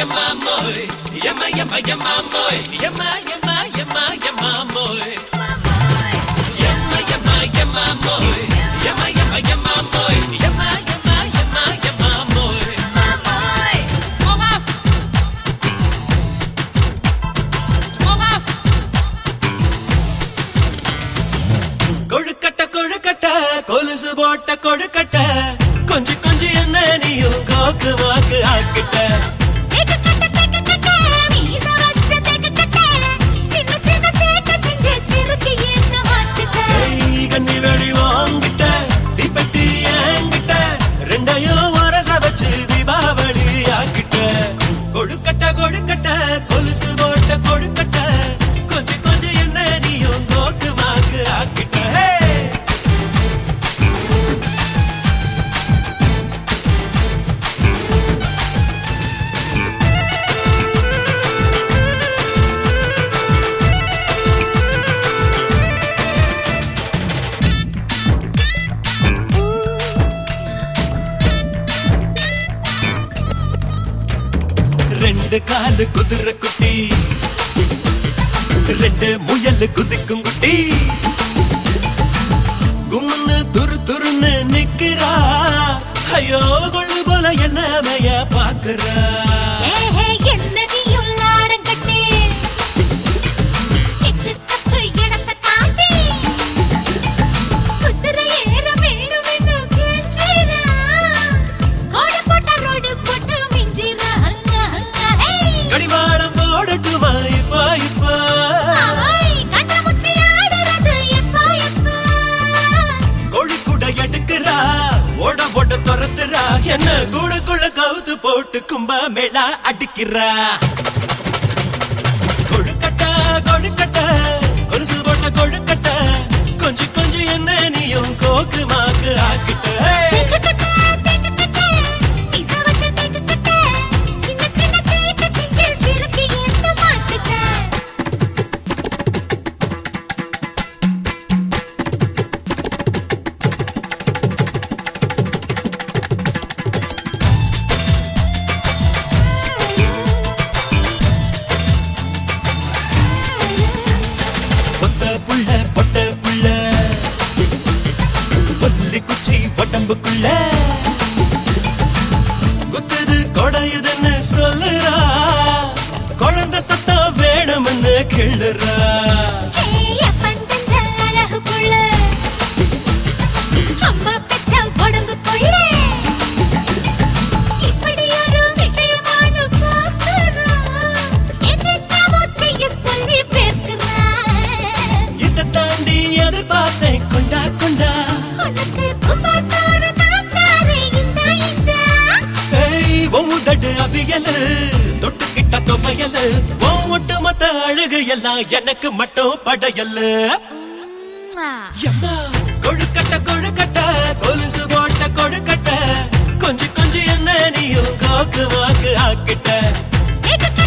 yama moy. Yama yama yama moy. Yama yama yama yama moy. Yama yama yama moy. Yama yama yama moy. Yama yama yama yama moy. கொழுக்கட்ட கொழுக்கட்ட கொலுசு போட்ட கொழுக்கட்ட கொஞ்சி கொஞ்சி என்ன நீயும் கோக்கு வாக்கு ஆக்கிட்ட ஏய், கண்ணி வெடி வாங்கிட்ட தீப்பெட்டி ஏங்கிட்ட ரெண்டையும் வரச வச்சு தீபாவளி ஆக்கிட்ட கொழுக்கட்ட கொழுக்கட்ட கொலுசு போட்ட கொழுக்கட்ட கொஞ்சி கொஞ்சி என்ன நீயும் கோக்கு வாக்கு ஆக்கிட்ட ஹே! ரெண்டு காலு குதிரை குட்டி ரெண்டு முயல் குதிக்கும் குட்டி கும்முன்னு துரு துருன்னு நிக்கிறா ஐயோ கொள்ளு போல என்ன மேய பாக்குறா கடிவாளம் போடட்டுமா இப்ப இப்ப கோழிக்கூட எடுக்கிறா ஓட ஓட துரத்துறா என்ன கூடக்குள்ள கவுத்து போட்டு கும்ப மேளா அடிக்கிறா கொழுக்கட்ட கொழுக்கட்ட கொலுசு போட்ட கொழுக்கட்ட கொஞ்சம் கொஞ்சம் என்ன நீயும் கோக்கு மாக்கு ஆக்கிட்ட பொத்த புள்ள பொட்ட புள்ள பொல்லி குச்சி உடம்புக்குள்ள குத்துது கொடையுதுன்னு சொல்லுறா குழந்தை சத்தம் வேணும்னு கிள்ளுறா அம்மா பெற்ற உடம்பு கொள்ள இப்படி ஒரு விஷயமான பார்க்கிறோம் என்னென்னமோ செய்ய சொல்லி பேசுறேன் இதை தாண்டி எதிர்பார்த்தேன் கொண்டா கொண்டா உனக்கு கும்பாசோறு நான் தாரேன் இந்தா இந்தா ஏய் ஒவ்வொரு அவியலு தொட்டுக்கிட்ட தொமையலு ஒட்டு மொத்த அழகு எல்லாம் எனக்கு மட்டும் படையல்லு எம்மா கொழுக்கட்ட கொழுக்கட்ட கொலுசு போட்ட கொழுக்கட்ட கொஞ்சம் கொஞ்சம் என்ன நீயும் கோக்கு வாக்கு ஆக்கிட்ட எதுக்கு